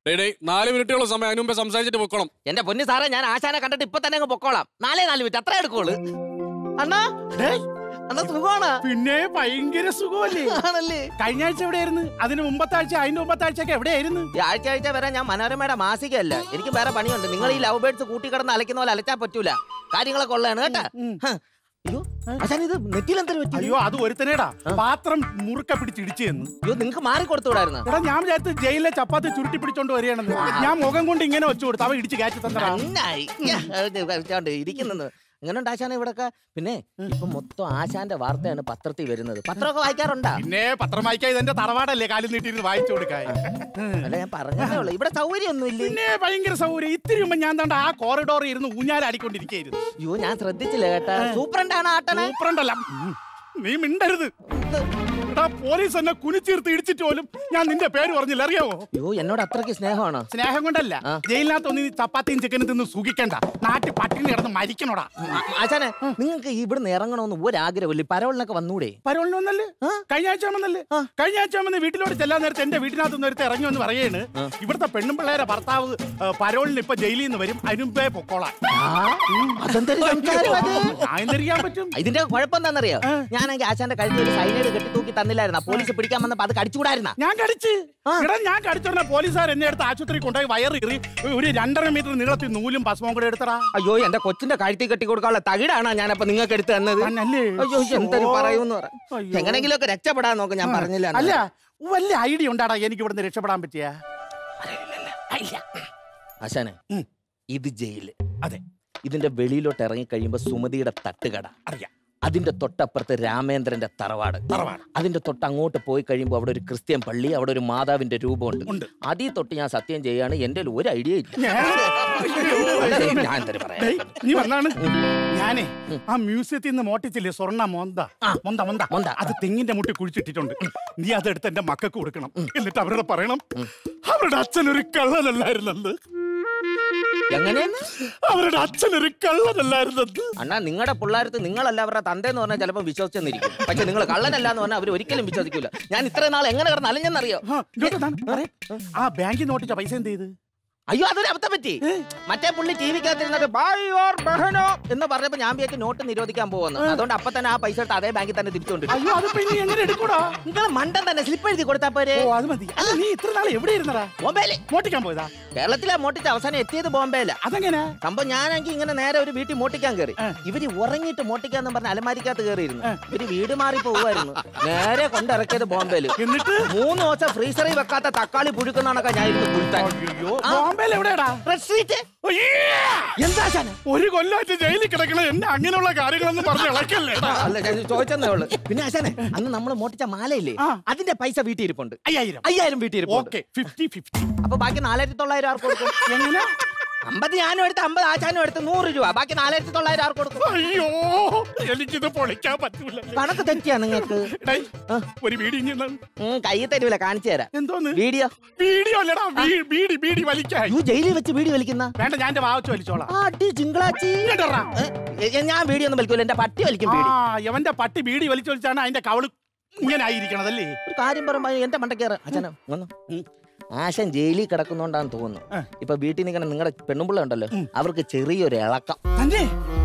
ഡേയ് ഡേയ്, നാല് മിനിറ്റുള്ള സമയം അതിന് മുമ്പേ സംസാരിച്ചിട്ട് പൊക്കണം എന്റെ പൊന്നു സാറേ ഞാൻ ആശാനെ കണ്ടിട്ട് ഇപ്പൊ തന്നെ അങ്ങ് പൊക്കോളാം നാലേ നാല് മിനിറ്റ് അത്ര എടുക്കുള്ളൂ അണ്ണാ ഡേയ്, അണ്ണാ സുഖമാണ് പിന്നെ ഭയങ്കര സുഖമല്ലേ ആണല്ലേ കഴിഞ്ഞ ആഴ്ച എവിടെയായിരുന്നു അതിന് മുമ്പത്തെ ആഴ്ച അതിന്റെ മുമ്പത്തെ ആഴ്ചയൊക്കെ എവിടെയായിരുന്നു ഈ ആഴ്ച ആഴ്ച വരെ ഞാൻ മനോരമയുടെ മാസികയല്ല എനിക്ക് വേറെ പണിയുണ്ട് നിങ്ങൾ ഈ ലവ് ബേർഡ്സ് കൂട്ടിക്കിടന്ന് അലക്കുന്ന പോലെ അലച്ചാൻ പറ്റൂല കാര്യങ്ങളൊക്കെ ഉള്ളതാണ് കേട്ടാ ഉം. ഹ. അയ്യോ ആശാൻ ഇത് നെറ്റിയിൽ എന്തൊരു പറ്റി അയ്യോ അത് ഒരുത്തനേടാ പാത്രം മുറുക്ക പിടിച്ചിടിച്ചു എന്ന് അയ്യോ നിങ്ങൾക്ക് മാറി കൊടുത്തുകൂടായിരുന്നു എടാ ഞാൻ വിചാരിച്ചു ജയിലിലെ ചപ്പാത്തി ചുരുട്ടി പിടിച്ചോണ്ട് വരികയാണെന്ന് ഞാൻ മുഖം കൊണ്ട് ഇങ്ങനെ വെച്ചു കൊടുത്തു അവ ഇടിച്ച് കയറ്റി തന്നടാ നന്നായി കഴിച്ചോണ്ട് ഇരിക്കുന്നത് എങ്ങനെയുണ്ട് ആശാൻ ഇവിടൊക്കെ പിന്നെ ഇപ്പൊ മൊത്തം ആശാന്റെ വാർത്തയാണ് പത്രത്തിൽ വരുന്നത് പത്രമൊക്കെ വായിക്കാറുണ്ടാ പിന്നെ പത്രം വായിക്കാൻ ഇതെന്റെ തറവാടല്ലേ കാലിൽ നീട്ടിയിരുന്ന് വായിച്ചു കൊടുക്കാൻ അല്ല ഞാൻ പറഞ്ഞതേ ഉള്ളൂ ഇവിടെ സൗകര്യമൊന്നും ഇല്ലേ പിന്നെ ഭയങ്കര സൗകര്യം ഇത്തിരി മുമ്പ് ഞാൻ തണ്ട ആ കോറിഡോറിൽ ഇരുന്ന് ഊഞ്ഞാലാടിക്കൊണ്ടിരിക്കുകയായിരുന്നു അയ്യോ ഞാൻ ശ്രദ്ധിച്ചില്ല കേട്ടാ സൂപ്രണ്ടാണ് ആട്ടനെ സൂപ്രണ്ടല്ല ഉം. നീ മിണ്ടരുത് എടാ പോലീസ് എന്നെ കുനിച്ചീർത്ത് ഇടിച്ചിട്ട് പോലും ഞാൻ നിന്റെ പേര് പറഞ്ഞില്ല അറിയാമോ അയ്യോ എന്നോട് അത്രയ്ക്ക് സ്നേഹമാണോ സ്നേഹം കൊണ്ടല്ല ആ. ജയിലിനകത്തൊന്നും നീ ചപ്പാത്തിയും ചിക്കനും തിന്ന് സുഖിക്കണ്ട നാട്ടിൽ പട്ടിണി കിടന്ന് മരിക്കണോടാ ആ- ആശാനെ നിങ്ങൾക്ക് ഇവിടുന്ന് ഇറങ്ങണമെന്ന് ഒരാഗ്രഹമില്ല പരവളിനൊക്കെ വന്നൂടെ പരോളിന് വന്നല്ലേ ആ. കഴിഞ്ഞ ആഴ്ച വന്നല്ലേ ആ. കഴിഞ്ഞ ആഴ്ച വന്ന് വീട്ടിലോട്ട് ചെല്ലാൻ നേരത്തെ എന്റെ വീട്ടിനകത്ത് നിന്ന് ഒരുത്ത ഇറങ്ങി വന്ന് പറയാണ് ഇവിടുത്തെ പെണ്ണും പിള്ളേരെ ഭർത്താവ് ആ, പരോളിന് ഇപ്പൊ ജയിലിൽ നിന്ന് വരും അതിനുമ്പേ പൊക്കോളാം അതെന്തൊരു സംസാരം അത്? ഞാൻ എന്തിരിക്കാൻ പറ്റും ഇതിന്റെ കുഴപ്പം എന്താണെന്നറിയോ ഞാനെങ്കിൽ ആശാന്റെ കഴുത്തിൽ ഒരു സൈനൈഡ് കെട്ടി തൂക്കി തന്നില്ലായിരുന്ന പോലീസ് പിടിക്കാൻ വന്നപ്പോ അത് കടിച്ചുകൂടായിരുന്ന ഞാൻ കടിച്ച് ആ. എടാ ഞാൻ കടിച്ചോണ്ട പോലീസുകാർ എന്നെ എടുത്ത് ആശുപത്രി കൊണ്ടുപോയി വയറി ഒരു രണ്ടര മീറ്റർ നീളത്തിൽ നൂലും ഭസ്മവും കൂടെ എടുത്തടാ അയ്യോ എന്റെ കൊച്ചിന്റെ കഴുത്തിൽ കെട്ടി കൊടുക്കാനുള്ള തകിടാണ് ഞാനപ്പോ നിങ്ങൾക്ക് എടുത്ത് തന്നത് തന്നല്ലേ? അയ്യോ എന്തൊരു ഓ. പറയൂന്ന് പറ അയ്യോ. എങ്ങനെങ്കിലും ഒക്കെ രക്ഷപ്പെടാൻ നോക്ക് ഞാൻ പറഞ്ഞില്ല അല്ല വല്ല ഐഡിയ ഉണ്ടാടാ എനിക്ക് ഇവിടുന്ന് രക്ഷപ്പെടാൻ പറ്റിയ ആശാനെ ഉം. ഇത് ജയില് അതെ ഇതിന്റെ വെളിയിലോട്ട് ഇറങ്ങി കഴിയുമ്പോ സുമതിയുടെ തട്ടുകട അറിയാം അതിന്റെ തൊട്ടപ്പുറത്ത് രാമേന്ദ്രന്റെ തറവാട് തറവാട്. അതിന്റെ തൊട്ട് അങ്ങോട്ട് പോയി കഴിയുമ്പോൾ അവിടെ ഒരു ക്രിസ്ത്യൻ പള്ളി അവിടെ ഒരു മാതാവിന്റെ രൂപമുണ്ട് ഉണ്ട്. അതിൽ തൊട്ട് ഞാൻ സത്യം ചെയ്യാണ് എന്റെ കയ്യിൽ ഒരു ഐഡിയ ഇല്ല അല്ല, ഞാൻ എന്തൊരു പറയാ ഡേയ്, നീ വന്നാണ് ഞാനേ ആ മ്യൂസിയത്തിൽ നിന്ന് മോട്ടിച്ചില്ലേ സ്വർണ്ണ മൊന്ത മൊന്ത മൊന്ത മൊന്ത. അത് തെങ്ങിന്റെ മുട്ടി കുഴിച്ചിട്ടിട്ടുണ്ട് നീ അതെടുത്ത് എന്റെ മക്കൾക്ക് കൊടുക്കണം എന്നിട്ട് അവരോട് പറയണം അവരുടെ അച്ഛൻ ഒരു കള്ളനല്ലായിരുന്നെന്ന് എങ്ങനെയെന്ന് അവരുടെ അച്ഛൻ ഒരു കള്ളനല്ലായിരുന്നെന്ന് അണ്ണാ നിങ്ങളുടെ പിള്ളേരത്ത് നിങ്ങളല്ല അവരുടെ തന്തേന്ന് പറഞ്ഞാൽ ചിലപ്പോൾ വിശ്വസിച്ചെന്നിരിക്കും പക്ഷെ നിങ്ങൾ കള്ളനല്ല എന്ന് പറഞ്ഞാൽ അവർ ഒരിക്കലും വിശ്വസിക്കില്ല ഞാൻ ഇത്രയും നാൾ എങ്ങനെ കിടന്ന് അലഞ്ഞെന്നറിയോ ആ, ഇങ്ങോട്ട് താ, പറയ്. ആ ബാങ്കിൽ നോട്ടിച്ച പൈസ എന്ത് ചെയ്ത് അയ്യോ അതൊരു അബദ്ധം പറ്റി മറ്റേ പുള്ളി ടി വിക്കകത്തിരുന്നിട്ട് "ഭായ് ഓർ ബഹനോ എന്ന് പറഞ്ഞപ്പോ ഞാൻ വിചാരിച്ചു നോട്ട് നിരോധിക്കാൻ പോകുന്നു അതുകൊണ്ട് അപ്പൊ തന്നെ ആ പൈസ എടുത്ത് അതേ ബാങ്കിൽ തന്നെ തിരിച്ചുകൊണ്ട് അയ്യോ അത് പിന്നെ എങ്ങനെ എടുക്കൂടാ നിങ്ങൾ മണ്ടൻ തന്നെ സ്ലിപ്പ് എഴുതി കൊടുത്താ പോരെ ഓ അത് മതി അല്ല നീ ഇത്ര നാൾ എവിടെ ഇരുന്നടാ ബോംബെയില് മോട്ടിക്കാൻ പോയതാ കേരളത്തിലെ മോട്ടിച്ച് അവസാനം എത്തിയത് ബോംബെയില അതെങ്ങനെ സംഭവം ഞാനെങ്കിൽ ഇങ്ങനെ നേരെ ഒരു വീട്ടിൽ മോട്ടിക്കാൻ കയറി ആ. ഇവര് ഉറങ്ങിയിട്ട് മോട്ടിക്കാന്ന് പറഞ്ഞ അലമാരിക്കകത്ത് കയറിയിരുന്നു ഇവര് വീട് മാറി പോവുമായിരുന്നു നേരെ കൊണ്ടിറക്കിയത് ബോംബെയില് എന്നിട്ട് മൂന്ന് ദിവസം ഫ്രീസറിൽ വെക്കാത്ത തക്കാളി പുഴുക്കുന്നതാണൊക്കെ ഞാൻ ഇരുന്ന് പുഴുത്താൻ അയ്യോ ബോംബെയിൽ എവിടെയാടാ റെഡ് സ്ട്രീറ്റ് അയ്യേ! എന്താ ശാന ഒരു കൊല്ലായിട്ട് ജയിലിൽ കിടക്കണ എന്നെ അങ്ങനെയുള്ള കാര്യങ്ങളൊന്നും പറഞ്ഞ് ഇളക്കല്ലേ അല്ല ഞാൻ ചോദിച്ചെന്നേ ഉള്ളു പിന്നെ ആശാനെ അന്ന് നമ്മൾ മോട്ടിച്ച മാലയില്ലേ ആ. അതിന്റെ പൈസ വീട്ടിൽ ഇരിപ്പുണ്ട് അയ്യായിരം അയ്യായിരം വീട്ടിൽ ഇരിപ്പുണ്ട് ഓക്കെ ഫിഫ്റ്റി ഫിഫ്റ്റി അപ്പൊ ബാക്കി നാലായിരത്തി തൊള്ളായിരം ആർക്ക് കൊടുക്കും എങ്ങനെ അമ്പത് ഞാനും എടുത്ത് അമ്പത് ആശാനും എടുത്ത് നൂറ് രൂപ ബാക്കി നാലായിരത്തി തൊള്ളായിരം ആർക്ക് കൊടുക്കും അയ്യോ എനിക്കിത് പൊളിക്കാൻ പറ്റൂല കണക്ക് തെറ്റിയാ നിങ്ങൾക്ക് ഡേയ്, ആ. ഒരു വീഡിയോ ഇങ്ങനെ ഉം, കയ്യിൽ തരുവില്ല കാണിച്ചു തരാം എന്തോന്ന് വീഡിയോ വീഡിയോ അല്ലടാ വീ- ബീഡി ബീഡി വലിക്കാൻ യു ജയിലിൽ വെച്ച് വീഡിയോ വലിക്കുന്ന വേണ്ട ഞാൻ എന്റെ വാവച്ച് വലിച്ചോളാം ആ, അടി ചിങ്കളാച്ചി ഇങ്ങോട്ടെറാ. ഏ, ഏ, ഞാൻ വീഡിയോ ഒന്നും വലിക്കൂല എന്റെ പട്ടി വലിക്കും ആ വീഡിയോ എവന്റെ പട്ടി ബീഡി വലിച്ചു വലിച്ചാണ് അതിന്റെ കവള് ഇങ്ങനെ ആയിരിക്കണതല്ലേ ഒരു കാര്യം പറയുമ്പോ എന്റെ മണ്ടക്കേറ് അച്ഛന വന്നു ആശൻ ജയിലിൽ കിടക്കുന്നോണ്ടാന്ന് തോന്നുന്നു ആ. ഇപ്പൊ വീട്ടിൽ നിൽക്കുന്ന നിങ്ങളുടെ പെണ്ണുമ്പിള്ള ഉണ്ടല്ലോ അവർക്ക് ചെറിയൊരു ഇളക്കം തന്നെ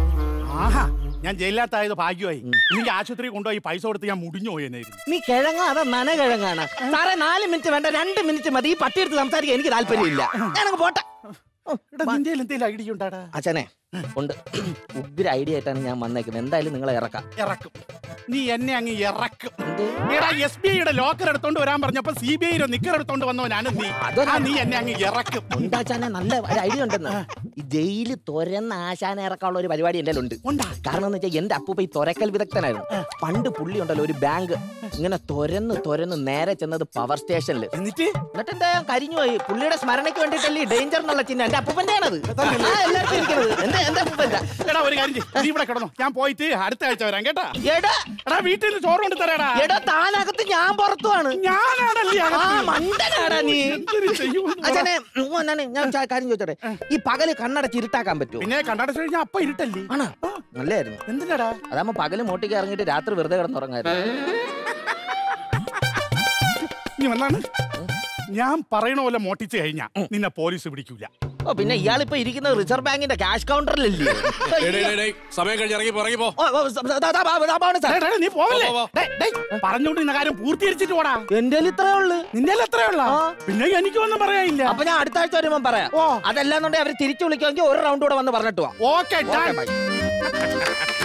ആഹാ ഞാൻ ജയിലിനകത്തായത് ഭാഗ്യമായി എനിക്ക് ആശുപത്രി കൊണ്ടുപോയി പൈസ കൊടുത്ത് ഞാൻ മുടിഞ്ഞു പോയെന്നായിരുന്നു നീ കിഴങ്ങ അതോ നന കിഴങ്ങാണ് സാറേ നാല് മിനിറ്റ് വേണ്ട രണ്ട് മിനിറ്റ് മതി ഈ പട്ടി എടുത്ത് സംസാരിക്കാൻ എനിക്ക് താല്പര്യമില്ല ഞാനങ്ങ് പോട്ടെ എടാ നിന്റെ എന്തെങ്കിലും ഐഡിയ ഉണ്ടാടാ അച്ഛനെ ഉണ്ട് ഉഗ്ര ഐഡിയ ആയിട്ടാണ് ഞാൻ വന്നേക്കുന്നത് എന്തായാലും നിങ്ങളെ ഇറക്കാം ഇറക്കും നീ എന്നെ അങ്ങ് ഇറക്കും എന്ത്? എടാ എസ് ബി ഐയുടെ ലോക്കർ എടുത്തോണ്ട് വരാൻ പറഞ്ഞപ്പോ സി ബി ഐയുടെ നിക്കർ എടുത്തോണ്ട് വന്നവനാണ് നീ അതൊരു- ആ, നീ എന്നെ അങ്ങ് ഇറക്കും ഉണ്ടാച്ചാനെ നല്ല ഒരു ഐഡിയ ഉണ്ടെന്ന് ഈ ജയില് തുരന്ന ആശാനെ ഇറക്കാനുള്ള ഒരു പരിപാടി എൻ്റെ ഉണ്ട് ഉണ്ടാ കാരണം എന്ന് വെച്ചാൽ എന്റെ അപ്പൂപ്പ ഈ തുരക്കൽ വിദഗ്ധനായിരുന്നു പണ്ട് പുള്ളി ഉണ്ടല്ലോ ഒരു ബാങ്ക് ഇങ്ങനെ തുരന്ന് തുരന്ന് നേരെ ചെന്നത് പവർ സ്റ്റേഷനിൽ എന്നിട്ട് എന്നിട്ട് എന്താ കരിഞ്ഞു പോയി പുള്ളിയുടെ സ്മരണയ്ക്ക് വേണ്ടിയിട്ടല്ലേ ഈ ഡേഞ്ചർ എന്നുള്ള ചിഹ്നം എന്റെ അപ്പൂപ്പന്റെ ആണത് ആ, എല്ലാവർക്കും ഇരിക്കുന്നത് എന്റെ എന്റെ അപ്പൂപ്പന്റെ എടാ ഒരു കാര്യം ചെയ്യ്. നീ ഇവിടെ കിടന്നോ ഞാൻ പോയിട്ട് അടുത്ത ആഴ്ച വരാം കേട്ടാ എടാ എടാ വീട്ടിൽ നിന്ന് ചോറ് കൊണ്ട് തരാടാ എടാ താനകത്ത് ഞാൻ പുറത്തുമാണ് ഞാനാണല്ലേ ആ അകത്ത്. മണ്ടനാടാ നീ എന്തൊരു ചെയ്യുമെന്ന് പറ. അച്ഛനെ ഉം, ഞാനേ, ഞാൻ ചാ- കാര്യം ചോദിച്ചോട്ടെ ഈ പകല് കണ്ണടച്ച് ഇരുട്ടാക്കാൻ പറ്റുമോ പിന്നെ കണ്ണടച്ച് കഴിഞ്ഞാൽ അപ്പ ഇരുട്ടല്ലേ ആണോ നല്ലായിരുന്നു എന്തിനാടാ അതാകുമ്പോ പകല് മോട്ടിക്ക് ഇറങ്ങിയിട്ട് രാത്രി വെറുതെ കിടന്നുറങ്ങായിരുന്നു നീ വന്നാണ് ഞാൻ പറയണ പോലെ മോട്ടിച്ച് കഴിഞ്ഞാ നിന്നെ പോലീസ് പിടിക്കൂല ഓ പിന്നെ ഇയാളിപ്പോ ഇരിക്കുന്നത് റിസർവ് ബാങ്കിന്റെ ക്യാഷ് കൗണ്ടറിലല്ലേ ഡേയ്, ഡേയ്, ഡേയ്, ഡേയ്, സമയം കഴിഞ്ഞ് ഇറങ്ങി പോ, ഇറങ്ങി പോ ഓ, ഓ, സ- സ- ദാ, ദാ, ദാ, ദാ, പോണ് സാർ. ഡേയ്, ഡേയ്, നീ പോവല്ലേ പോ, പോ, ഡേയ്, ഡേയ്, പറഞ്ഞോണ്ട് ഇന്ന കാര്യം പൂർത്തീകരിച്ചിട്ട് പോടാ എന്റെ ഇത്രേ ഉള്ളു നിന്റെ എത്രയുള്ള ആ. പിന്നെ എനിക്കൊന്നും പറയാനില്ല അപ്പൊ ഞാൻ അടുത്ത ആഴ്ച വരുമ്പോ പറയാം ഓ. അതല്ലാന്നുണ്ടെങ്കിൽ അവര് തിരിച്ചു വിളിക്കുമെങ്കിൽ ഒരു റൗണ്ട് കൂടെ വന്ന് പറഞ്ഞിട്ട് പോവാം ഓക്കെ ഓക്കേ, ബൈ.